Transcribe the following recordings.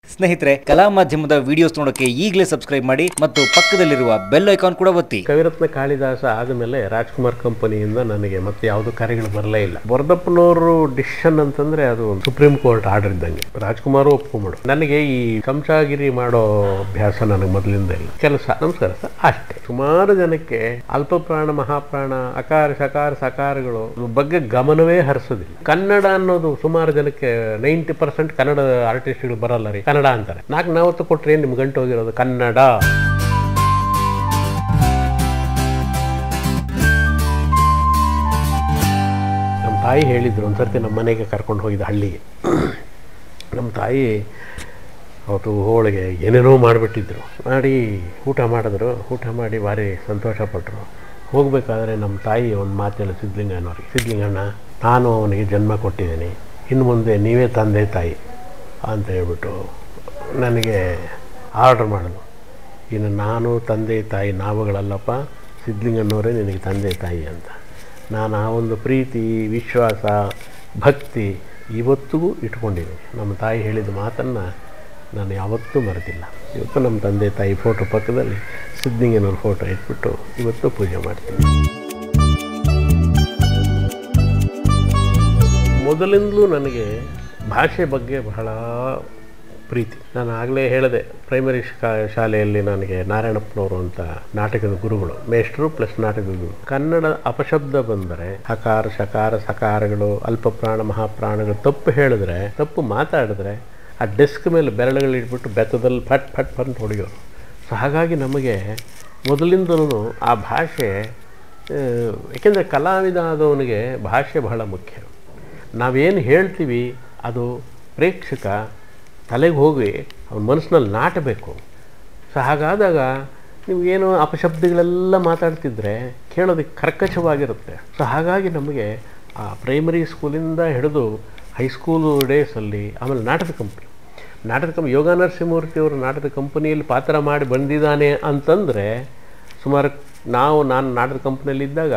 ಸ್ನೇಹಿತರೆ ಕಲಾ ಮಾಧ್ಯಮದ ವಿಡಿಯೋಸ್ ನೋಡೋಕೆ ಈಗಲೇ ಸಬ್ಸ್ಕ್ರೈಬ್ ಮಾಡಿ ಮತ್ತು ಪಕ್ಕದಲ್ಲಿರುವ ಬೆಲ್ ಐಕಾನ್ ಕೂಡ ಒತ್ತಿ ಕವಿರತ್ನ ಕಾಳಿದಾಸ ಆದಮೇಲೆ ರಾಜ್ಕುಮಾರ್ ಕಂಪನಿಯಿಂದ ನನಗೆ ಮತ್ತೆ ಯಾವುದು ಕರೆಗಳು ಬರಲೇ ಇಲ್ಲ ವರದಪ್ಪನವರು ಡಿಸಿಷನ್ ಅಂತಂದ್ರೆ ಅದು ಸುಪ್ರೀಂ ಕೋರ್ಟ್ ಆರ್ಡರ್ ಇದ್ದಂಗೆ ರಾಜ್ಕುಮಾರ್ ಒಪ್ಕೊಂಬಿಡು ನನಗೆ ಈ ಚಮಚಾಗಿರಿ ಮಾಡೋ ಅಭ್ಯಾಸ ನನಗೆ ಮೊದಲಿಂದ ಇಲ್ಲ ಕೆಲಸ ನಮಸ್ಕಾರ ಸರ್ ಅಷ್ಟೇ ಸುಮಾರು ಜನಕ್ಕೆ ಅಲ್ಪ ಪ್ರಾಣ ಮಹಾಪ್ರಾಣ ಅಕಾರ ಸಕಾರ ಸಕಾರಗಳು ಅದ್ರ ಬಗ್ಗೆ ಗಮನವೇ ಹರಿಸೋದಿಲ್ಲ ಕನ್ನಡ ಅನ್ನೋದು ಸುಮಾರು ಜನಕ್ಕೆ ನೈಂಟಿ ಪರ್ಸೆಂಟ್ ಕನ್ನಡ ಆರ್ಟಿಸ್ಟ್ಗಳು ಬರಲ್ಲ ರೀ ಕನ್ನಡ ಅಂತಾರೆ ನಾಲ್ಕು ನಾವತ್ತು ಕೊಟ್ರೆ ನಿಮ್ಗೆ ಗಂಟು ಹೋಗಿರೋದು ಕನ್ನಡ ನಮ್ಮ ತಾಯಿ ಹೇಳಿದ್ರು ಒಂದ್ಸರ್ತಿ ನಮ್ಮ ಮನೆಗೆ ಕರ್ಕೊಂಡು ಹೋಗಿದ್ದ ಹಳ್ಳಿಗೆ ನಮ್ಮ ತಾಯಿ ಅವತ್ತು ಹೋಳಿಗೆ ಏನೇನೋ ಮಾಡಿಬಿಟ್ಟಿದ್ರು ಮಾಡಿ ಊಟ ಮಾಡಿದ್ರು ಊಟ ಮಾಡಿ ಭಾರಿ ಸಂತೋಷಪಟ್ಟರು ಹೋಗಬೇಕಾದ್ರೆ ನಮ್ಮ ತಾಯಿ ಒಂದು ಮಾತು ಹೇಳಿ ಸಿದ್ಧಲಿಂಗನವ್ರಿಗೆ ಸಿದ್ಧಲಿಂಗಣ್ಣ ನಾನು ಅವನಿಗೆ ಜನ್ಮ ಕೊಟ್ಟಿದ್ದೀನಿ ಇನ್ನು ಮುಂದೆ ನೀವೇ ತಂದೆ ತಾಯಿ ಅಂತ ಹೇಳ್ಬಿಟ್ಟು ನನಗೆ ಆರ್ಡ್ರ್ ಮಾಡಿದ್ರು ಇನ್ನು ನಾನು ತಂದೆ ತಾಯಿ ನಾವುಗಳಲ್ಲಪ್ಪ ಸಿದ್ಧಲಿಂಗಣ್ಣವರೇ ನಿನಗೆ ತಂದೆ ತಾಯಿ ಅಂತ ನಾನು ಆ ಒಂದು ಪ್ರೀತಿ ವಿಶ್ವಾಸ ಭಕ್ತಿ ಇವತ್ತಿಗೂ ಇಟ್ಕೊಂಡಿದ್ದೀನಿ ನಮ್ಮ ತಾಯಿ ಹೇಳಿದ ಮಾತನ್ನು ನಾನು ಯಾವತ್ತೂ ಮರೆತಿಲ್ಲ ಇವತ್ತು ನಮ್ಮ ತಂದೆ ತಾಯಿ ಫೋಟೋ ಪಕ್ಕದಲ್ಲಿ ಸಿದ್ಧಲಿಂಗನವ್ರ ಫೋಟೋ ಇಟ್ಬಿಟ್ಟು ಇವತ್ತು ಪೂಜೆ ಮಾಡ್ತೀನಿ ಮೊದಲಿಂದಲೂ ನನಗೆ ಭಾಷೆ ಬಗ್ಗೆ ಬಹಳ ಪ್ರೀತಿ ನಾನು ಆಗಲೇ ಹೇಳಿದೆ ಪ್ರೈಮರಿ ಶಾ ಶಾಲೆಯಲ್ಲಿ ನನಗೆ ನಾರಾಯಣಪ್ಪನವರು ಅಂತ ನಾಟಕದ ಗುರುಗಳು ಮೇಷ್ಟ್ರು ಪ್ಲಸ್ ನಾಟಕದ ಗುರು ಕನ್ನಡ ಅಪಶಬ್ದ ಬಂದರೆ ಹಕಾರ ಶಕಾರ ಸಕಾರಗಳು ಅಲ್ಪ ಪ್ರಾಣ ಮಹಾಪ್ರಾಣಗಳು ತಪ್ಪು ಹೇಳಿದ್ರೆ ತಪ್ಪು ಮಾತಾಡಿದ್ರೆ ಆ ಡೆಸ್ಕ್ ಮೇಲೆ ಬೆರಳುಗಳು ಇಟ್ಬಿಟ್ಟು ಬೆತ್ತದಲ್ಲಿ ಫಟ್ ಫಟ್ ಫಟ್ ಹೊಡೆಯೋರು ಸೊ ಹಾಗಾಗಿ ನಮಗೆ ಮೊದಲಿಂದಲೂ ಆ ಭಾಷೆ ಏಕೆಂದರೆ ಕಲಾವಿದ ಆದವನಿಗೆ ಭಾಷೆ ಬಹಳ ಮುಖ್ಯ ನಾವೇನು ಹೇಳ್ತೀವಿ ಅದು ಪ್ರೇಕ್ಷಕ ತಲೆಗೆ ಹೋಗಿ ಅವನ ಮನಸ್ಸಿನಲ್ಲಿ ನಾಟಬೇಕು ಸೊ ಹಾಗಾದಾಗ ನೀವು ಏನು ಅಪಶಬ್ದಗಳೆಲ್ಲ ಮಾತಾಡ್ತಿದ್ರೆ ಕೇಳೋದಕ್ಕೆ ಕರ್ಕಶವಾಗಿರುತ್ತೆ ಸೊ ಹಾಗಾಗಿ ನಮಗೆ ಆ ಪ್ರೈಮರಿ ಸ್ಕೂಲಿಂದ ಹಿಡಿದು ಹೈಸ್ಕೂಲು ಡೇಸಲ್ಲಿ ಆಮೇಲೆ ನಾಟಕ ಕಂಪ್ನಿ ನಾಟಕ ಕಂಪ್ ಯೋಗ ನರಸಿಂಹಮೂರ್ತಿ ಅವರು ನಾಟಕ ಕಂಪನಿಯಲ್ಲಿ ಪಾತ್ರ ಮಾಡಿ ಬಂದಿದ್ದಾನೆ ಅಂತಂದರೆ ಸುಮಾರು ನಾವು ನಾನು ನಾಟಕ ಕಂಪ್ನಿಯಲ್ಲಿದ್ದಾಗ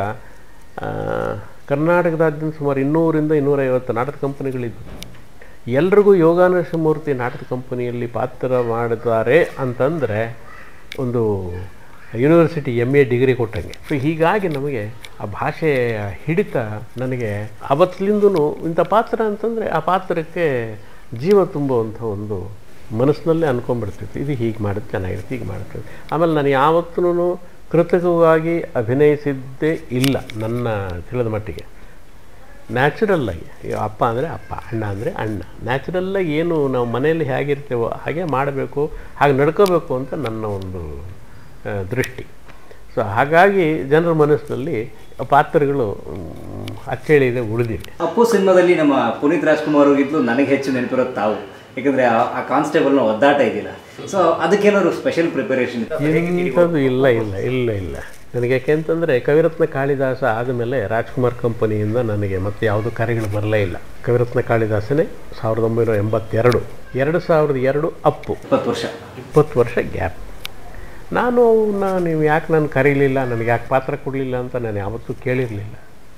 ಕರ್ನಾಟಕದಾದ್ಯಂತ ಸುಮಾರು ಇನ್ನೂರಿಂದ ಇನ್ನೂರೈವತ್ತು ನಾಟಕ ಕಂಪನಿಗಳಿದ್ವು ಎಲ್ರಿಗೂ ಯೋಗ ನರಸಿಂಹಮೂರ್ತಿ ನಾಟಕ ಕಂಪನಿಯಲ್ಲಿ ಪಾತ್ರ ಮಾಡಿದ್ದಾರೆ ಅಂತಂದರೆ ಒಂದು ಯೂನಿವರ್ಸಿಟಿ ಎಮ್ ಎ ಡಿಗ್ರಿ ಕೊಟ್ಟಂಗೆ ಸೊ ಹೀಗಾಗಿ ನಮಗೆ ಆ ಭಾಷೆಯ ಹಿಡಿತ ನನಗೆ ಅವತ್ತಲಿಂದೂ ಇಂಥ ಪಾತ್ರ ಅಂತಂದರೆ ಆ ಪಾತ್ರಕ್ಕೆ ಜೀವ ತುಂಬುವಂಥ ಒಂದು ಮನಸ್ಸಿನಲ್ಲೇ ಅಂದ್ಕೊಂಡ್ಬಿಡ್ತಿತ್ತು ಇದು ಹೀಗೆ ಮಾಡಿದ್ರೆ ಚೆನ್ನಾಗಿರುತ್ತೆ ಹೀಗೆ ಮಾಡುತ್ತೆ ಆಮೇಲೆ ನಾನು ಯಾವತ್ತೂ ಕೃತಕವಾಗಿ ಅಭಿನಯಿಸಿದ್ದೇ ಇಲ್ಲ ನನ್ನ ತಿಳಿದ ಮಟ್ಟಿಗೆ ನ್ಯಾಚುರಲ್ಲಾಗಿ ಅಪ್ಪ ಅಂದರೆ ಅಪ್ಪ ಅಣ್ಣ ಅಂದರೆ ಅಣ್ಣ ನ್ಯಾಚುರಲ್ಲಾಗಿ ಏನು ನಾವು ಮನೆಯಲ್ಲಿ ಹೇಗಿರ್ತೇವೋ ಹಾಗೆ ಮಾಡಬೇಕು ಹಾಗೆ ನಡ್ಕೋಬೇಕು ಅಂತ ನನ್ನ ಒಂದು ದೃಷ್ಟಿ ಸೊ ಹಾಗಾಗಿ ಜನರ ಮನಸ್ಸಿನಲ್ಲಿ ಪಾತ್ರಗಳು ಅಚ್ಚಳಿಯದೆ ಉಳಿದಿವೆ ಅಪ್ಪು ಸಿನಿಮಾದಲ್ಲಿ ನಮ್ಮ ಪುನೀತ್ ರಾಜ್ಕುಮಾರ್ ಹೋಗಿದ್ಲು ನನಗೆ ಹೆಚ್ಚು ನೆನಪಿರೋದು ತಾವು ಯಾಕಂದ್ರೆ ಆ- ಆ ಕಾನ್ಸ್ಟೇಬಲ್ನ ಒದ್ದಾಟ ಇದ್ದಿಲ್ಲ ಸೊ ಅದಕ್ಕೇನಾದ್ರು ಸ್ಪೆಷಲ್ ಪ್ರಿಪರೇಷನ್ ಇಂಥದ್ದು ಇಲ್ಲ ಇಲ್ಲ ಇಲ್ಲ ಇಲ್ಲ ನನಗೆ ಯಾಕೆಂತಂದರೆ ಕವಿರತ್ನ ಕಾಳಿದಾಸ ಆದಮೇಲೆ ರಾಜ್ಕುಮಾರ್ ಕಂಪನಿಯಿಂದ ನನಗೆ ಮತ್ತೆ ಯಾವುದೂ ಕರೆಗಳು ಬರಲೇ ಇಲ್ಲ ಕವಿರತ್ನ ಕಾಳಿದಾಸನೇ ಸಾವಿರದ ಒಂಬೈನೂರ ಎಂಬತ್ತೆರಡು ಎರಡು ಸಾವಿರದ ಎರಡು ಅಪ್ಪು ಇಪ್ಪತ್ತು ವರ್ಷ ಇಪ್ಪತ್ತು ವರ್ಷ ಗ್ಯಾಪ್ ನಾನು ಅವನ್ನ ನೀವು ಯಾಕೆ ನಾನು ಕರೀಲಿಲ್ಲ ನನಗೆ ಯಾಕೆ ಪಾತ್ರ ಕೊಡಲಿಲ್ಲ ಅಂತ ನಾನು ಯಾವತ್ತೂ ಕೇಳಿರಲಿಲ್ಲ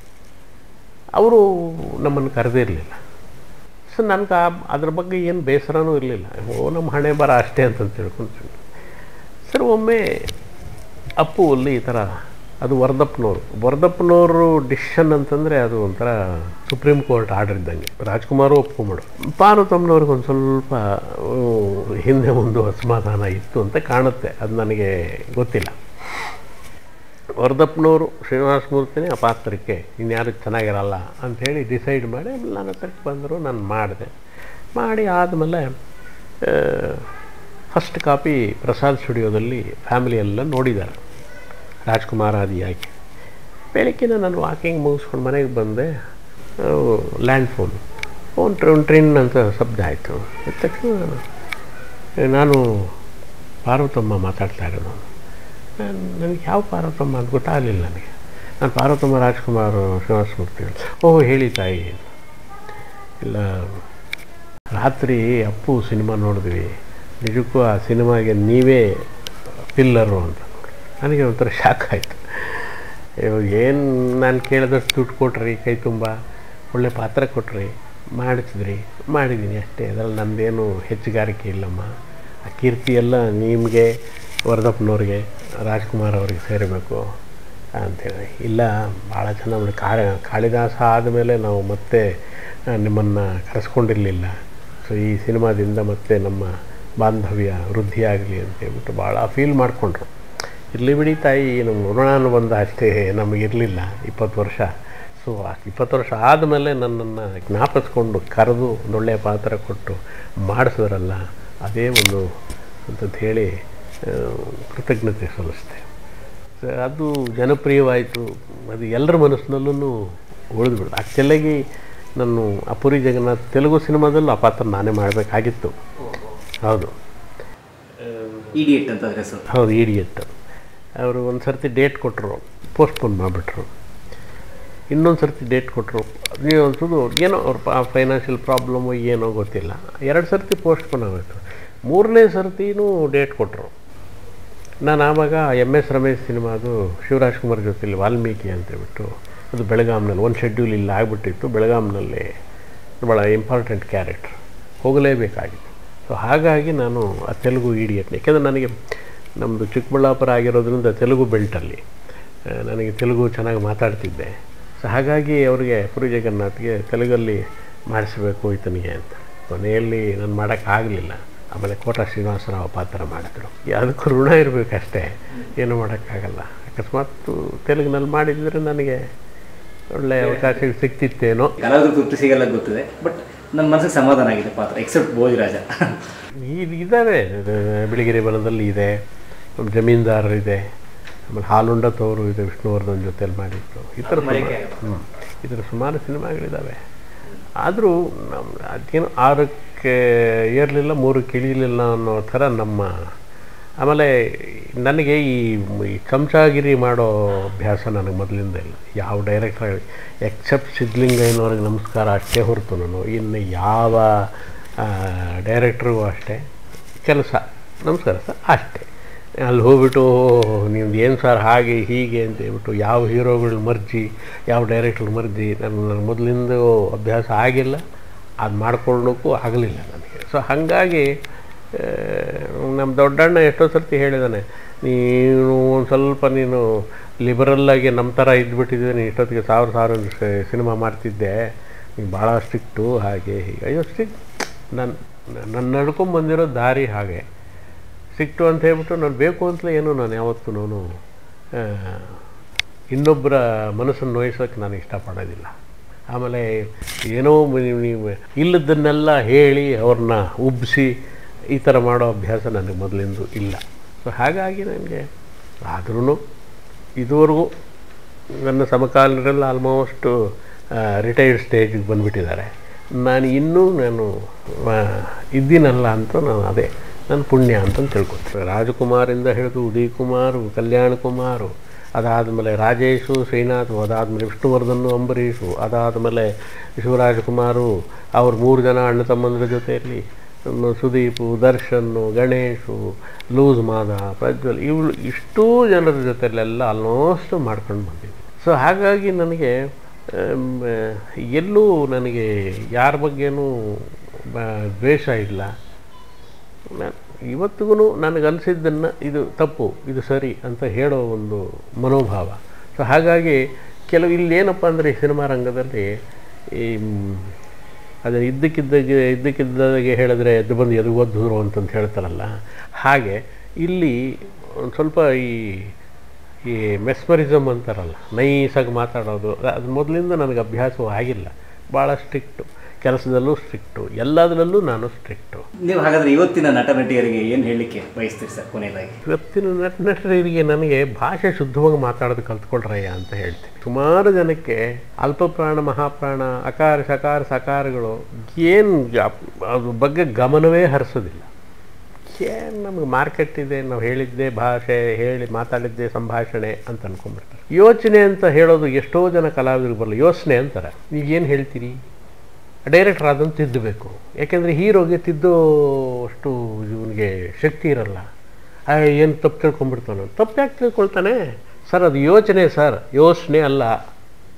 ಅವರು ನಮ್ಮನ್ನು ಕರೆದಿರಲಿಲ್ಲ ಸೊ ನನಗೆ ಆ ಅದ್ರ ಬಗ್ಗೆ ಏನು ಬೇಸರನೂ ಇರಲಿಲ್ಲ ಓ ನಮ್ಮ ಹಣೆ ಬರ ಅಷ್ಟೇ ಅಂತ ತಿಳ್ಕೊಂತೀನಿ ಸರ್ ಒಮ್ಮೆ ಅಪ್ಪು ಅಲ್ಲಿ ಈ ಥರ ಅದು ವರದಪ್ಪನವರು ವರದಪ್ಪನವರು ಡಿಸಿಷನ್ ಅಂತಂದರೆ ಅದು ಒಂಥರ ಸುಪ್ರೀಂ ಕೋರ್ಟ್ ಆರ್ಡರ್ ಇದ್ದಂಗೆ ರಾಜ್ಕುಮಾರು ಒಪ್ಕೊಂಬಿಡು ಪಾರ್ವತಮ್ಮನವ್ರಿಗೆ ಒಂದು ಸ್ವಲ್ಪ ಆ, ಹಿಂದೆ ಒಂದು ಅಸಮಾಧಾನ ಇತ್ತು ಅಂತ ಕಾಣುತ್ತೆ ಅದು ನನಗೆ ಗೊತ್ತಿಲ್ಲ ವರದಪ್ಪನವರು ಶ್ರೀನಿವಾಸ ಮೂರ್ತಿನೇ ಆ ಪಾತ್ರಕ್ಕೆ ಇನ್ಯಾರು ಚೆನ್ನಾಗಿರಲ್ಲ ಅಂಥೇಳಿ ಡಿಸೈಡ್ ಮಾಡಿ ಆಮೇಲೆ ನನ್ನ ಹತ್ರಕ್ಕೆ ಬಂದರು ನಾನು ಮಾಡಿದೆ ಮಾಡಿ ಆದಮೇಲೆ ಫಸ್ಟ್ ಕಾಪಿ ಪ್ರಸಾದ್ ಸ್ಟುಡಿಯೋದಲ್ಲಿ ಫ್ಯಾಮಿಲಿ ಎಲ್ಲ ನೋಡಿದ್ದಾರೆ ರಾಜ್ಕುಮಾರ್ ಆದಿಯಾಗಿ ಬೆಳಗ್ಗಿನ ನಾನು ವಾಕಿಂಗ್ ಮುಗಿಸ್ಕೊಂಡು ಮನೆಗೆ ಬಂದೆ ಲ್ಯಾಂಡ್ ಫೋನ್ ಫೋನ್ ಟ್ರಿನ್ ಟ್ರಿನ್ ಅಂತ ಶಬ್ದ ಆಯಿತು ಎದ್ದ ತಕ್ಷಣ ನಾನು ಪಾರ್ವತಮ್ಮ ಮಾತಾಡ್ತಾ ಇರೋದು ನಾನು ನನಗೆ ಯಾವ ಪಾರ್ವತಮ್ಮ ಅಂತ ಗೊತ್ತಾಗಲಿಲ್ಲ ನನಗೆ ನಾನು ಪಾರ್ವತಮ್ಮ ರಾಜ್ಕುಮಾರ್ ಶ್ರೀನಿವಾಸ ಮೂರ್ತಿ ಓಹ್ ಹೇಳಿ ತಾಯಿ ಇಲ್ಲ ರಾತ್ರಿ ಅಪ್ಪು ಸಿನಿಮಾ ನೋಡಿದ್ವಿ ನಿಜಕ್ಕೂ ಆ ಸಿನಿಮಾಗೆ ನೀವೇ ಪಿಲ್ಲರು ಅಂತ ನನಗೆ ಒಂಥರ ಶಾಕ್ ಆಯಿತು ಏನು ನಾನು ಕೇಳಿದಷ್ಟು ದುಡ್ಡು ಕೊಟ್ರಿ ಕೈ ತುಂಬ ಒಳ್ಳೆ ಪಾತ್ರ ಕೊಟ್ರಿ ಮಾಡಿಸಿದ್ರಿ ಮಾಡಿದ್ದೀನಿ ಅಷ್ಟೇ ಅದರಲ್ಲಿ ನಮ್ಮದೇನು ಹೆಚ್ಚುಗಾರಿಕೆ ಇಲ್ಲಮ್ಮ ಆ ಕೀರ್ತಿ ಎಲ್ಲ ನಿಮಗೆ ವರದಪ್ಪನವ್ರಿಗೆ ರಾಜ್ಕುಮಾರ್ ಅವ್ರಿಗೆ ಸೇರಬೇಕು ಅಂಥೇಳಿ ಇಲ್ಲ ಭಾಳ ಚೆನ್ನಾಗಿ ಕಾಳಿ ಕಾಳಿದಾಸ ಆದಮೇಲೆ ನಾವು ಮತ್ತೆ ನಿಮ್ಮನ್ನು ಕರೆಸ್ಕೊಂಡಿರಲಿಲ್ಲ ಸೊ ಈ ಸಿನಿಮಾದಿಂದ ಮತ್ತೆ ನಮ್ಮ ಬಾಂಧವ್ಯ ವೃದ್ಧಿಯಾಗಲಿ ಅಂತ ಹೇಳ್ಬಿಟ್ಟು ಭಾಳ ಫೀಲ್ ಮಾಡಿಕೊಂಡ್ರು ಇರಲಿ ಬಿಡಿ ತಾಯಿ ನಮ್ಮ ಋಣಾನುಬಂಧ ಅಷ್ಟೇ ನಮಗಿರಲಿಲ್ಲ ಇಪ್ಪತ್ತು ವರ್ಷ ಸೊ ಆ ಇಪ್ಪತ್ತು ವರ್ಷ ಆದಮೇಲೆ ನನ್ನನ್ನು ಜ್ಞಾಪಿಸ್ಕೊಂಡು ಕರೆದು ಒಂದೊಳ್ಳೆಯ ಪಾತ್ರ ಕೊಟ್ಟು ಮಾಡಿಸಿದ್ರಲ್ಲ ಅದೇ ಒಂದು ಅಂತಂತ ಹೇಳಿ ಆ, ಕೃತಜ್ಞತೆ ಸಲ್ಲಿಸ್ತೆ ಸೊ ಅದು ಜನಪ್ರಿಯವಾಯಿತು ಅದು ಎಲ್ಲರ ಮನಸ್ಸಿನಲ್ಲೂ ಉಳಿದ್ಬಿಡ್ತು ಆ್ಯಕ್ಚುಲಾಗಿ ನಾನು ಅಪುರಿ ಜಗನ್ನಾಥ್ ತೆಲುಗು ಸಿನಿಮಾದಲ್ಲೂ ಆ ಪಾತ್ರ ನಾನೇ ಮಾಡಬೇಕಾಗಿತ್ತು ಹೌದು ಇಡಿಯಟ್ ಅಂತ ಅದ್ರ ಹೆಸರು ಹೌದು ಇಡಿಯಟ್ ಅವರು ಒಂದು ಸರ್ತಿ ಡೇಟ್ ಕೊಟ್ಟರು ಪೋಸ್ಟ್ಪೋನ್ ಮಾಡಿಬಿಟ್ರು ಇನ್ನೊಂದು ಸರ್ತಿ ಡೇಟ್ ಕೊಟ್ಟರು ನೀವು ಅನ್ಸೋದು ಏನೋ ಅವ್ರ ಫೈನಾನ್ಷಿಯಲ್ ಪ್ರಾಬ್ಲಮ್ಮು ಏನೋ ಗೊತ್ತಿಲ್ಲ ಎರಡು ಸರ್ತಿ ಪೋಸ್ಟ್ಪೋನ್ ಆಗೋಯ್ತು ಮೂರನೇ ಸರ್ತಿನೂ ಡೇಟ್ ಕೊಟ್ಟರು ನಾನು ಆವಾಗ ಎಮ್ ಎಸ್ ರಮೇಶ್ ಸಿನಿಮಾದು ಶಿವರಾಜ್ ಕುಮಾರ್ ಜೊತೆಲಿ ವಾಲ್ಮೀಕಿ ಅಂತೇಳ್ಬಿಟ್ಟು ಅದು ಬೆಳಗಾಂನಲ್ಲಿ ಒಂದು ಶೆಡ್ಯೂಲ್ ಇಲ್ಲ ಆಗಿಬಿಟ್ಟಿತ್ತು ಬೆಳಗಾಂನಲ್ಲಿ ಭಾಳ ಇಂಪಾರ್ಟೆಂಟ್ ಕ್ಯಾರೆಕ್ಟರ್ ಹೋಗಲೇಬೇಕಾಗಿತ್ತು ಸೊ ಹಾಗಾಗಿ ನಾನು ಆ ತೆಲುಗು ಇಡಿಯಟ್ನ ಯಾಕೆಂದರೆ ನನಗೆ ನಮ್ಮದು ಚಿಕ್ಕಬಳ್ಳಾಪುರ ಆಗಿರೋದ್ರಿಂದ ತೆಲುಗು ಬೆಲ್ಟಲ್ಲಿ ಆ, ನನಗೆ ತೆಲುಗು ಚೆನ್ನಾಗಿ ಮಾತಾಡ್ತಿದ್ದೆ ಸೊ ಹಾಗಾಗಿ ಅವರಿಗೆ ಪುರಿ ಜಗನ್ನಾಥ್ಗೆ ತೆಲುಗಲ್ಲಿ ಮಾಡಿಸಬೇಕು ಈತನಿಗೆ ಅಂತ ಕೊನೆಯಲ್ಲಿ ನಾನು ಮಾಡೋಕ್ಕಾಗಲಿಲ್ಲ ಆಮೇಲೆ ಕೋಟ ಶ್ರೀನಿವಾಸರಾವ್ ಪಾತ್ರ ಮಾಡಿದ್ರು ಅದಕ್ಕೂ ಋಣ ಇರಬೇಕಷ್ಟೇ ಏನು ಮಾಡೋಕ್ಕಾಗಲ್ಲ ಅಕಸ್ಮಾತ್ ತೆಲುಗಿನಲ್ಲಿ ಮಾಡಿದರೆ ನನಗೆ ಒಳ್ಳೆ ಅವಕಾಶ ಸಿಗ್ತಿತ್ತೇನೋ ಕಲಾವಿದ್ರು ತೃಪ್ತಿ ಸಿಗಲ್ಲ ಗೊತ್ತಿದೆ ಬಟ್ ನನ್ನ ಮನಸ್ಸಿಗೆ ಸಮಾಧಾನ ಆಗಿದೆ ಪಾತ್ರ ಎಕ್ಸೆಪ್ಟ್ ಭೋಜರಾಜ ಇದು ಇದ್ದಾವೆ ಬಿಳಿಗಿರಿ ಬನದಲ್ಲಿ ಇದೆ ಜಮೀನ್ದಾರರು ಇದೆ ಆಮೇಲೆ ಹಾಲುಂಡ ತೋರು ಇದೆ ವಿಷ್ಣುವರ್ಧನ್ ಜೊತೆಲಿ ಮಾಡಿದ್ರು ಈ ಥರ ಹ್ಞೂ ಈ ಥರ ಸುಮಾರು ಸಿನಿಮಾಗಳಿದ್ದಾವೆ ಆದರೂ ನಮ್ಮ ಅದೇನು ಆರಕ್ಕೆ ಏರಲಿಲ್ಲ ಮೂರಕ್ಕೆ ಇಳಿಲಿಲ್ಲ ಅನ್ನೋ ಥರ ನಮ್ಮ ಆಮೇಲೆ ನನಗೆ ಈ ಈ ಚಮಚಾಗಿರಿ ಮಾಡೋ ಅಭ್ಯಾಸ ನನಗೆ ಮೊದಲಿಂದ ಇಲ್ಲ ಯಾವ ಡೈರೆಕ್ಟರ್ ಎಕ್ಸೆಪ್ಟ್ ಸಿದ್ಧಲಿಂಗಯ್ಯನವ್ರಿಗೆ ನಮಸ್ಕಾರ ಅಷ್ಟೇ ಹೊರತು ನಾನು ಇನ್ನು ಯಾವ ಡೈರೆಕ್ಟ್ರಿಗೂ ಅಷ್ಟೇ ಕೆಲಸ ನಮಸ್ಕಾರ ಸರ್ ಅಷ್ಟೇ ಅಲ್ಲಿ ಹೋಗ್ಬಿಟ್ಟು ನಿಮ್ದು ಏನು ಸರ್ ಹಾಗೆ ಹೀಗೆ ಅಂತ ಹೇಳ್ಬಿಟ್ಟು ಯಾವ ಹೀರೋಗಳ ಮರ್ಜಿ ಯಾವ ಡೈರೆಕ್ಟ್ರ್ ಮರ್ಜಿ ನನ್ನ ನನ್ನ ಮೊದಲಿಂದ ಅಭ್ಯಾಸ ಆಗಿಲ್ಲ ಅದು ಮಾಡ್ಕೊಳ್ಳೋಕ್ಕೂ ಆಗಲಿಲ್ಲ ನನಗೆ ಸೊ ಹಾಗಾಗಿ ಆ, ನಮ್ಮ ದೊಡ್ಡಣ್ಣ ಎಷ್ಟೋ ಸರ್ತಿ ಹೇಳಿದ್ದಾನೆ ನೀನು ಒಂದು ಸ್ವಲ್ಪ ನೀನು ಲಿಬರಲ್ಲಾಗಿ ನಮ್ಮ ಥರ ಇದ್ಬಿಟ್ಟಿದ್ದೆ ನೀನು ಇಷ್ಟೊತ್ತಿಗೆ ಸಾವಿರ ಸಾವಿರ ಸಿನಿಮಾ ಮಾಡ್ತಿದ್ದೆ ನೀನು ಭಾಳ ಸ್ಟ್ರಿಕ್ಟು ಹಾಗೆ ಹೀಗೆ ಅಯ್ಯೋ ಸ್ಟ್ರಿಕ್ಟ್ ನನ್ನ ನನ್ನ ನಡ್ಕೊಂಡು ಬಂದಿರೋ ದಾರಿ ಹಾಗೆ ಸಿಕ್ತು ಅಂತ ಹೇಳ್ಬಿಟ್ಟು ನಾನು ಬೇಕು ಅಂತಲೇ ಏನು ನಾನು ಯಾವತ್ತೂ ನಾನು ಇನ್ನೊಬ್ಬರ ಮನಸ್ಸನ್ನು ನೋಯಿಸೋಕ್ಕೆ ನಾನು ಇಷ್ಟಪಡೋದಿಲ್ಲ ಆಮೇಲೆ ಏನೋ ನೀವು ನೀವು ಇಲ್ಲದನ್ನೆಲ್ಲ ಹೇಳಿ ಅವ್ರನ್ನ ಉಬ್ಬಿಸಿ ಈ ಥರ ಮಾಡೋ ಅಭ್ಯಾಸ ನನಗೆ ಮೊದಲಿಂದ ಇಲ್ಲ ಸೊ ಹಾಗಾಗಿ ನನಗೆ ಆದ್ರೂ ಇದುವರೆಗೂ ನನ್ನ ಸಮಕಾಲೀನರೆಲ್ಲ ಆಲ್ಮೋಸ್ಟು ರಿಟೈರ್ಡ್ ಸ್ಟೇಜಿಗೆ ಬಂದುಬಿಟ್ಟಿದ್ದಾರೆ ನಾನು ಇನ್ನೂ ನಾನು ಆ, ಇದ್ದೀನಲ್ಲ ಅಂತ ನಾನು ಅದೇ ನನ್ನ ಪುಣ್ಯ ಅಂತ ತಿಳ್ಕೊತೀನಿ ರಾಜಕುಮಾರಿಂದ ಹಿಡಿದು ಉದಯ್ ಕುಮಾರು ಕಲ್ಯಾಣ ಕುಮಾರು ಅದಾದಮೇಲೆ ರಾಜೇಶು ಶ್ರೀನಾಥ್ ಅದಾದಮೇಲೆ ವಿಷ್ಣುವರ್ಧನ್ ಅಂಬರೀಷು ಅದಾದಮೇಲೆ ಶಿವರಾಜಕುಮಾರು ಅವ್ರ ಮೂರು ಜನ ಅಣ್ಣ ತಮ್ಮಂದ್ರ ಜೊತೆಯಲ್ಲಿ ನಮ್ಮ ಸುದೀಪು ದರ್ಶನ್ನು ಗಣೇಶು ಲೂಸ್ ಮಾದ ಪ್ರಜ್ವಲ್ ಇವಳು ಇಷ್ಟೂ ಜನರ ಜೊತೆಲೆಲ್ಲ ಆಲ್ಮೋಸ್ಟ್ ಮಾಡ್ಕೊಂಡು ಬಂದಿದ್ದೆ ಸೊ ಹಾಗಾಗಿ ನನಗೆ ಆಮ್, ಎಲ್ಲೂ ನನಗೆ ಯಾರ ಬಗ್ಗೆನೂ ಬ- ದ್ವೇಷ ಇಲ್ಲ ಇವತ್ತಿಗೂ ನನಗನ್ಸಿದ್ದನ್ನು ಇದು ತಪ್ಪು ಇದು ಸರಿ ಅಂತ ಹೇಳೋ ಒಂದು ಮನೋಭಾವ ಸೊ ಹಾಗಾಗಿ ಕೆಲವು ಇಲ್ಲಿ ಏನಪ್ಪ ಅಂದರೆ ಈ ಸಿನಿಮಾ ರಂಗದಲ್ಲಿ ಈ ಮ್, ಅದೇ ಇದ್ದಕ್ಕಿದ್ದಾಗೆ ಇದ್ದಕ್ಕಿದ್ದಾಗೆ ಹೇಳಿದ್ರೆ ಎದ್ದು ಬಂದು ಎದು ಓದ್ದೂರು ಅಂತಂತ ಹೇಳ್ತಾರಲ್ಲ ಹಾಗೆ ಇಲ್ಲಿ ಒಂದು ಸ್ವಲ್ಪ ಈ ಈ ಮೆಸ್ಮರಿಸಮ್ ಅಂತಾರಲ್ಲ ನೈಸಾಗಿ ಮಾತಾಡೋದು ಅದು ಮೊದಲಿಂದ ನನಗೆ ಅಭ್ಯಾಸವೂ ಆಗಿಲ್ಲ ಭಾಳ ಸ್ಟ್ರಿಕ್ಟು ಕೆಲಸದಲ್ಲೂ ಸ್ಟ್ರಿಕ್ಟು ಎಲ್ಲದರಲ್ಲೂ ನಾನು ಸ್ಟ್ರಿಕ್ಟು ನೀವು ಹಾಗಾದ್ರೆ ಇವತ್ತಿನ ನಟ ನಟಿಯರಿಗೆ ಏನು ಹೇಳಲಿಕ್ಕೆ ಬಯಸ್ತೀರಿ ಸರ್ ಕೊನೆಯದಾಗಿ ಇವತ್ತಿನ ನಟ ನಟರಿಗೆ ನನಗೆ ಭಾಷೆ ಶುದ್ಧವಾಗಿ ಮಾತಾಡೋದು ಕಲ್ತ್ಕೊಳ್ರಯ್ಯ ಅಂತ ಹೇಳ್ತೀನಿ ಸುಮಾರು ಜನಕ್ಕೆ ಅಲ್ಪಪ್ರಾಣ ಮಹಾಪ್ರಾಣ ಅಕಾರ ಸಕಾರ ಸಕಾರಗಳು ಏನು ಅದ್ರ ಬಗ್ಗೆ ಗಮನವೇ ಹರಿಸೋದಿಲ್ಲ ಏನು ನಮಗೆ ಮಾರ್ಕೆಟ್ ಇದೆ ನಾವು ಹೇಳಿದ್ದೆ ಭಾಷೆ ಹೇಳಿ ಮಾತಾಡಿದ್ದೆ ಸಂಭಾಷಣೆ ಅಂತ ಅನ್ಕೊಂಡ್ಬಿಡ್ತಾರೆ ಯೋಚನೆ ಅಂತ ಹೇಳೋದು ಎಷ್ಟೋ ಜನ ಕಲಾವಿದರಿಗೆ ಬರಲ್ಲ ಯೋಚನೆ ಅಂತಾರೆ ನೀವೇನು ಹೇಳ್ತೀರಿ ಡೈರೆಕ್ಟರ್ ಆದಂತ ತಿದ್ದಬೇಕು ಯಾಕೆಂದರೆ ಹೀರೋಗೆ ತಿದ್ದೋ ಅಷ್ಟು ಇವನಿಗೆ ಶಕ್ತಿ ಇರಲ್ಲ ಏನು ತಪ್ಪು ತಿಳ್ಕೊಂಡ್ಬಿಡ್ತಾನೆ ತಪ್ಪು ಯಾಕೆ ತಿಳ್ಕೊಳ್ತಾನೆ ಸರ್ ಅದು ಯೋಚನೆ ಸರ್ ಯೋಚನೆ ಅಲ್ಲ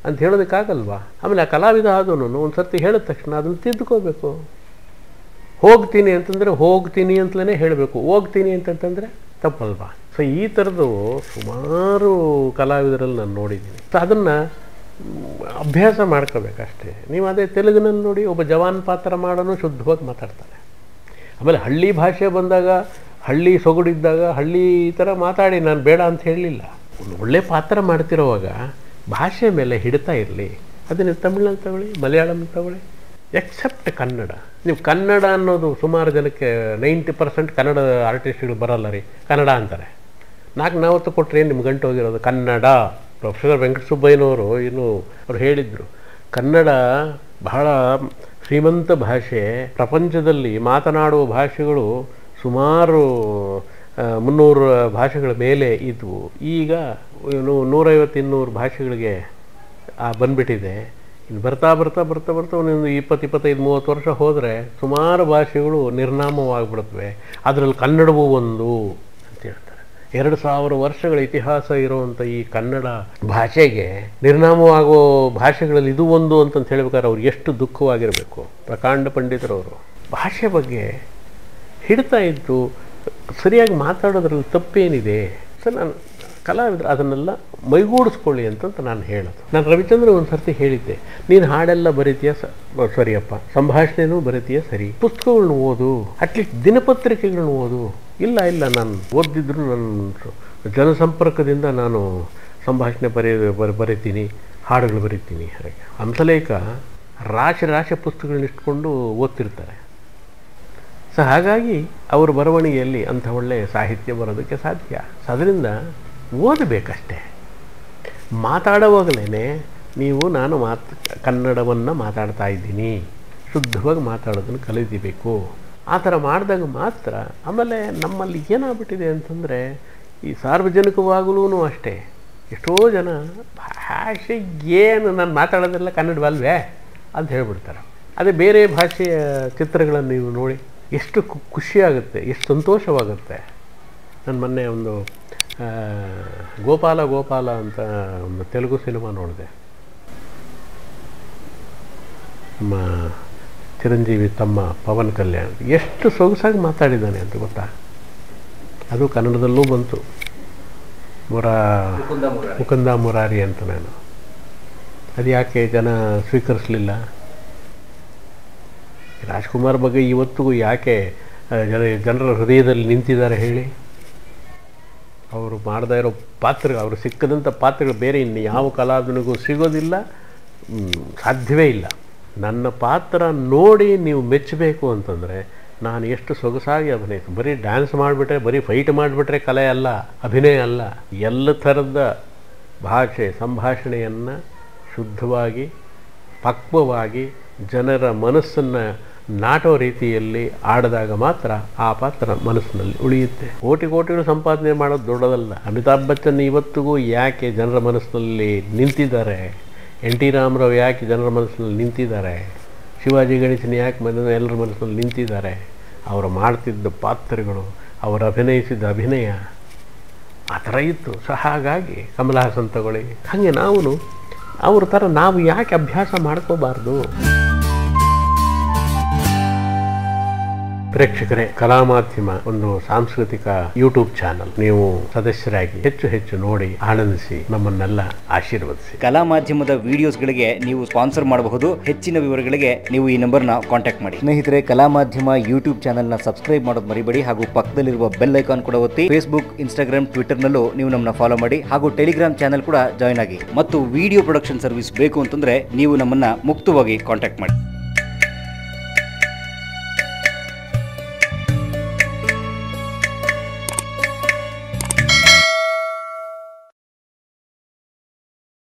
ಅಂತ ಹೇಳೋದಕ್ಕಾಗಲ್ವಾ ಆಮೇಲೆ ಆ ಕಲಾವಿದ ಆದವನು ಒಂದು ಸರ್ತಿ ಹೇಳಿದ ತಕ್ಷಣ ಅದನ್ನು ತಿದ್ದುಕೋಬೇಕು ಹೋಗ್ತೀನಿ ಅಂತಂದರೆ ಹೋಗ್ತೀನಿ ಅಂತಲೇ ಹೇಳಬೇಕು ಹೋಗ್ತೀನಿ ಅಂತಂತಂದರೆ ತಪ್ಪಲ್ವಾ ಸೊ ಈ ಥರದ್ದು ಸುಮಾರು ಕಲಾವಿದರಲ್ಲಿ ನಾನು ನೋಡಿದ್ದೀನಿ ಸೊ ಅದನ್ನು ಅಭ್ಯಾಸ ಮಾಡ್ಕೋಬೇಕಷ್ಟೇ ನೀವು ಅದೇ ತೆಲುಗಿನಲ್ಲಿ ನೋಡಿ ಒಬ್ಬ ಜವಾನ್ ಪಾತ್ರ ಮಾಡೋನು ಶುದ್ಧವಾಗಿ ಮಾತಾಡ್ತಾನೆ ಆಮೇಲೆ ಹಳ್ಳಿ ಭಾಷೆ ಬಂದಾಗ ಹಳ್ಳಿ ಸೊಗಡಿದ್ದಾಗ ಹಳ್ಳಿ ಈ ಥರ ಮಾತಾಡಿ ನಾನು ಬೇಡ ಅಂತ ಹೇಳಲಿಲ್ಲ ಒಂದು ಒಳ್ಳೆ ಪಾತ್ರ ಮಾಡ್ತಿರೋವಾಗ ಭಾಷೆ ಮೇಲೆ ಹಿಡಿತಾ ಇರಲಿ ಅದನ್ನು ತಮಿಳಲ್ಲಿ ತಗೊಳ್ಳಿ ಮಲಯಾಳಂ ತಗೊಳ್ಳಿ ಎಕ್ಸೆಪ್ಟ್ ಕನ್ನಡ ನೀವು ಕನ್ನಡ ಅನ್ನೋದು ಸುಮಾರು ಜನಕ್ಕೆ ನೈಂಟಿ ಪರ್ಸೆಂಟ್ ಕನ್ನಡ ಆರ್ಟಿಸ್ಟ್ಗಳು ಬರಲ್ಲ ರೀ ಕನ್ನಡ ಅಂತಾರೆ ನಾಲ್ಕು ನಾವತ್ತು ಕೊಟ್ಟರೆ ನಿಮ್ಮ ಗಂಟು ಹೋಗಿರೋದು ಕನ್ನಡ ಪ್ರೊಫೆಸರ್ ವೆಂಕಟಸುಬ್ಬಯ್ಯನವರು ಇನ್ನು ಅವ್ರು ಹೇಳಿದರು ಕನ್ನಡ ಬಹಳ ಶ್ರೀಮಂತ ಭಾಷೆ ಪ್ರಪಂಚದಲ್ಲಿ ಮಾತನಾಡುವ ಭಾಷೆಗಳು ಸುಮಾರು ಆ, ಮುನ್ನೂರು ಭಾಷೆಗಳ ಮೇಲೆ ಇದ್ವು ಈಗ ಏನು ನೂರೈವತ್ತು ಇನ್ನೂರು ಭಾಷೆಗಳಿಗೆ ಆ ಬಂದ್ಬಿಟ್ಟಿದೆ ಇನ್ನು ಬರ್ತಾ ಬರ್ತಾ ಬರ್ತಾ ಬರ್ತಾ ಒಂದೊಂದು ಇಪ್ಪತ್ತು ಇಪ್ಪತ್ತೈದು ಮೂವತ್ತು ವರ್ಷ ಹೋದರೆ ಸುಮಾರು ಭಾಷೆಗಳು ನಿರ್ನಾಮವಾಗಿಬಿಡುತ್ತವೆ ಅದರಲ್ಲಿ ಕನ್ನಡವೂ ಒಂದು ಅಂತ ಹೇಳ್ತಾರೆ ಎರಡು ಸಾವಿರ ವರ್ಷಗಳ ಇತಿಹಾಸ ಇರುವಂಥ ಈ ಕನ್ನಡ ಭಾಷೆಗೆ ನಿರ್ನಾಮವಾಗೋ ಭಾಷೆಗಳಲ್ಲಿ ಇದು ಒಂದು ಅಂತಂತ ಹೇಳ್ಬೇಕಾದ್ರೆ ಅವ್ರು ಎಷ್ಟು ದುಃಖವಾಗಿರಬೇಕು ಪ್ರಕಾಂಡ ಪಂಡಿತರವರು ಭಾಷೆ ಬಗ್ಗೆ ಹಿಡ್ತಾ ಇದ್ದು ಸರಿಯಾಗಿ ಮಾತಾಡೋದ್ರಲ್ಲಿ ತಪ್ಪೇನಿದೆ ಸರ್ ನಾನು ಕಲಾವಿದರು ಅದನ್ನೆಲ್ಲ ಮೈಗೂಡಿಸ್ಕೊಳ್ಳಿ ಅಂತಂತ ನಾನು ಹೇಳೋದು ನಾನು ರವಿಚಂದ್ರ ಒಂದು ಸರ್ತಿ ಹೇಳಿದ್ದೆ ನೀನು ಹಾಡೆಲ್ಲ ಬರೀತೀಯ ಸ ಸರಿಯಪ್ಪ ಸಂಭಾಷಣೆನೂ ಬರೀತೀಯ ಸರಿ ಪುಸ್ತಕಗಳನ್ನ ಓದು ಅಟ್ಲೀಸ್ಟ್ ದಿನಪತ್ರಿಕೆಗಳನ್ನ ಓದು ಇಲ್ಲ ಇಲ್ಲ ನಾನು ಓದಿದ್ರು ನನ್ನ ಜನಸಂಪರ್ಕದಿಂದ ನಾನು ಸಂಭಾಷಣೆ ಬರೀ ಬರ್ ಬರಿತೀನಿ ಹಾಡುಗಳು ಬರಿತೀನಿ ಹಾಗೆ ಹಂಸಲೇಖ ರಾಶಿ ರಾಶಿ ಪುಸ್ತಕಗಳನ್ನ ಇಟ್ಕೊಂಡು ಓದ್ತಿರ್ತಾರೆ ಸೊ ಹಾಗಾಗಿ ಅವರ ಬರವಣಿಗೆಯಲ್ಲಿ ಅಂಥ ಒಳ್ಳೆಯ ಸಾಹಿತ್ಯ ಬರೋದಕ್ಕೆ ಸಾಧ್ಯ ಸೊ ಅದರಿಂದ ಓದಬೇಕಷ್ಟೇ ಮಾತಾಡುವಾಗಲೇ ನೀವು ನಾನು ಮಾತು ಕನ್ನಡವನ್ನು ಮಾತಾಡ್ತಾ ಇದ್ದೀನಿ ಶುದ್ಧವಾಗಿ ಮಾತಾಡೋದನ್ನು ಕಲಿತೀಬೇಕು ಆ ಥರ ಮಾಡಿದಾಗ ಮಾತ್ರ ಆಮೇಲೆ ನಮ್ಮಲ್ಲಿ ಏನಾಗ್ಬಿಟ್ಟಿದೆ ಅಂತಂದರೆ ಈ ಸಾರ್ವಜನಿಕವಾಗಲೂ ಅಷ್ಟೇ ಎಷ್ಟೋ ಜನ ಭಾಷೆ ಏನು ನಾನು ಮಾತಾಡೋದೆಲ್ಲ ಕನ್ನಡವಲ್ವೇ ಅಂತ ಹೇಳ್ಬಿಡ್ತಾರೆ ಅದೇ ಬೇರೆ ಭಾಷೆಯ ಚಿತ್ರಗಳನ್ನು ನೀವು ನೋಡಿ ಎಷ್ಟು ಖು- ಖುಷಿಯಾಗುತ್ತೆ ಎಷ್ಟು ಸಂತೋಷವಾಗುತ್ತೆ ನಾನು ಮೊನ್ನೆ ಒಂದು ಆ, ಗೋಪಾಲ ಗೋಪಾಲ ಅಂತ ಒಂದು ತೆಲುಗು ಸಿನಿಮಾ ನೋಡಿದೆ ನಮ್ಮ ಚಿರಂಜೀವಿ ತಮ್ಮ ಪವನ್ ಕಲ್ಯಾಣ್ ಎಷ್ಟು ಸೊಗಸಾಗಿ ಮಾತಾಡಿದ್ದಾನೆ ಅಂತ ಗೊತ್ತಾ ಅದು ಕನ್ನಡದಲ್ಲೂ ಬಂತು ಮುರ ಮುಕುಂದ ಮುರಾರಿ. ಮುಕುಂದ ಮುರಾರಿ ಅಂತ ನಾನು ಅದು ಯಾಕೆ ಜನ ಸ್ವೀಕರಿಸಲಿಲ್ಲ ರಾಜ್ಕುಮಾರ್ ಬಗ್ಗೆ ಇವತ್ತಿಗೂ ಯಾಕೆ ಆ, ಜನ ಜನರ ಹೃದಯದಲ್ಲಿ ನಿಂತಿದ್ದಾರೆ ಹೇಳಿ ಅವರು ಮಾಡದೇ ಇರೋ ಪಾತ್ರ ಅವರು ಸಿಕ್ಕದಂಥ ಪಾತ್ರಗಳು ಬೇರೆ ಇನ್ನು ಯಾವ ಕಲಾವಿದನಿಗೂ ಸಿಗೋದಿಲ್ಲ ಮ್, ಸಾಧ್ಯವೇ ಇಲ್ಲ ನನ್ನ ಪಾತ್ರ ನೋಡಿ ನೀವು ಮೆಚ್ಚಬೇಕು ಅಂತಂದರೆ ನಾನು ಎಷ್ಟು ಸೊಗಸಾಗಿ ಅಭಿನಯಿಸಿ ಬರೀ ಡ್ಯಾನ್ಸ್ ಮಾಡಿಬಿಟ್ರೆ ಬರೀ ಫೈಟ್ ಮಾಡಿಬಿಟ್ರೆ ಕಲೆ ಅಲ್ಲ ಅಭಿನಯ ಅಲ್ಲ ಎಲ್ಲ ಥರದ ಭಾಷೆ ಸಂಭಾಷಣೆಯನ್ನು ಶುದ್ಧವಾಗಿ ಪಕ್ವವಾಗಿ ಜನರ ಮನಸ್ಸನ್ನು ನಾಟೋ ರೀತಿಯಲ್ಲಿ ಆಡಿದಾಗ ಮಾತ್ರ ಆ ಪಾತ್ರ ಮನಸ್ಸಿನಲ್ಲಿ ಉಳಿಯುತ್ತೆ ಕೋಟಿ ಕೋಟಿಗಳು ಸಂಪಾದನೆ ಮಾಡೋದು ದೊಡ್ಡದಲ್ಲ ಅಮಿತಾಬ್ ಬಚ್ಚನ್ ಇವತ್ತಿಗೂ ಯಾಕೆ ಜನರ ಮನಸ್ಸಿನಲ್ಲಿ ನಿಂತಿದ್ದಾರೆ ಎನ್ ಟಿ ರಾಮರಾವ್ ಯಾಕೆ ಜನರ ಮನಸ್ಸಿನಲ್ಲಿ ನಿಂತಿದ್ದಾರೆ ಶಿವಾಜಿ ಗಣೇಶನ್ ಯಾಕೆ ಮನ ಎಲ್ಲರ ಮನಸ್ಸಿನಲ್ಲಿ ನಿಂತಿದ್ದಾರೆ ಅವರು ಮಾಡ್ತಿದ್ದ ಪಾತ್ರಗಳು ಅವರು ಅಭಿನಯಿಸಿದ ಅಭಿನಯ ಆ ಥರ ಇತ್ತು ಸೊ ಹಾಗಾಗಿ ಕಮಲ ಹಾಸನ್ ತಗೊಳ್ಳಿ ಹಾಗೆ ನಾವು ಅವ್ರ ಥರ ನಾವು ಯಾಕೆ ಅಭ್ಯಾಸ ಮಾಡ್ಕೋಬಾರ್ದು ಪ್ರೇಕ್ಷಕರೇ ಕಲಾ ಮಾಧ್ಯಮ ಒಂದು ಸಾಂಸ್ಕೃತಿಕ ಯೂಟ್ಯೂಬ್ ಚಾನಲ್ ನೀವು ಸದಸ್ಯರಾಗಿ ಹೆಚ್ಚು ಹೆಚ್ಚು ನೋಡಿ ಆನಂದಿಸಿ ನಮ್ಮನ್ನೆಲ್ಲ ಆಶೀರ್ವದಿಸಿ ಕಲಾ ಮಾಧ್ಯಮದ ವಿಡಿಯೋಸ್ಗಳಿಗೆ ನೀವು ಸ್ಪಾನ್ಸರ್ ಮಾಡಬಹುದು ಹೆಚ್ಚಿನ ವಿವರಗಳಿಗೆ ನೀವು ಈ ನಂಬರ್ನ ಕಾಂಟ್ಯಾಕ್ಟ್ ಮಾಡಿ ಸ್ನೇಹಿತರೆ ಕಲಾ ಮಾಧ್ಯಮ ಯೂಟ್ಯೂಬ್ ಚಾನಲ್ನ ಸಬ್ಸ್ಕ್ರೈಬ್ ಮಾಡೋದು ಮರಿಬೇಡಿ ಹಾಗೂ ಪಕ್ಕದಲ್ಲಿರುವ ಬೆಲ್ ಐಕಾನ್ ಕೂಡ ಒತ್ತಿ ಫೇಸ್ಬುಕ್ ಇನ್ಸ್ಟಾಗ್ರಾಮ್ ಟ್ವಿಟರ್ನಲ್ಲೂ ನೀವು ನಮ್ಮನ್ನ ಫಾಲೋ ಮಾಡಿ ಹಾಗೂ ಟೆಲಿಗ್ರಾಮ್ ಚಾನಲ್ ಕೂಡ ಜಾಯ್ನ್ ಆಗಿ ಮತ್ತು ವಿಡಿಯೋ ಪ್ರೊಡಕ್ಷನ್ ಸರ್ವಿಸ್ ಬೇಕು ಅಂತಂದ್ರೆ ನೀವು ನಮ್ಮನ್ನ ಮುಕ್ತವಾಗಿ ಕಾಂಟ್ಯಾಕ್ಟ್ ಮಾಡಿ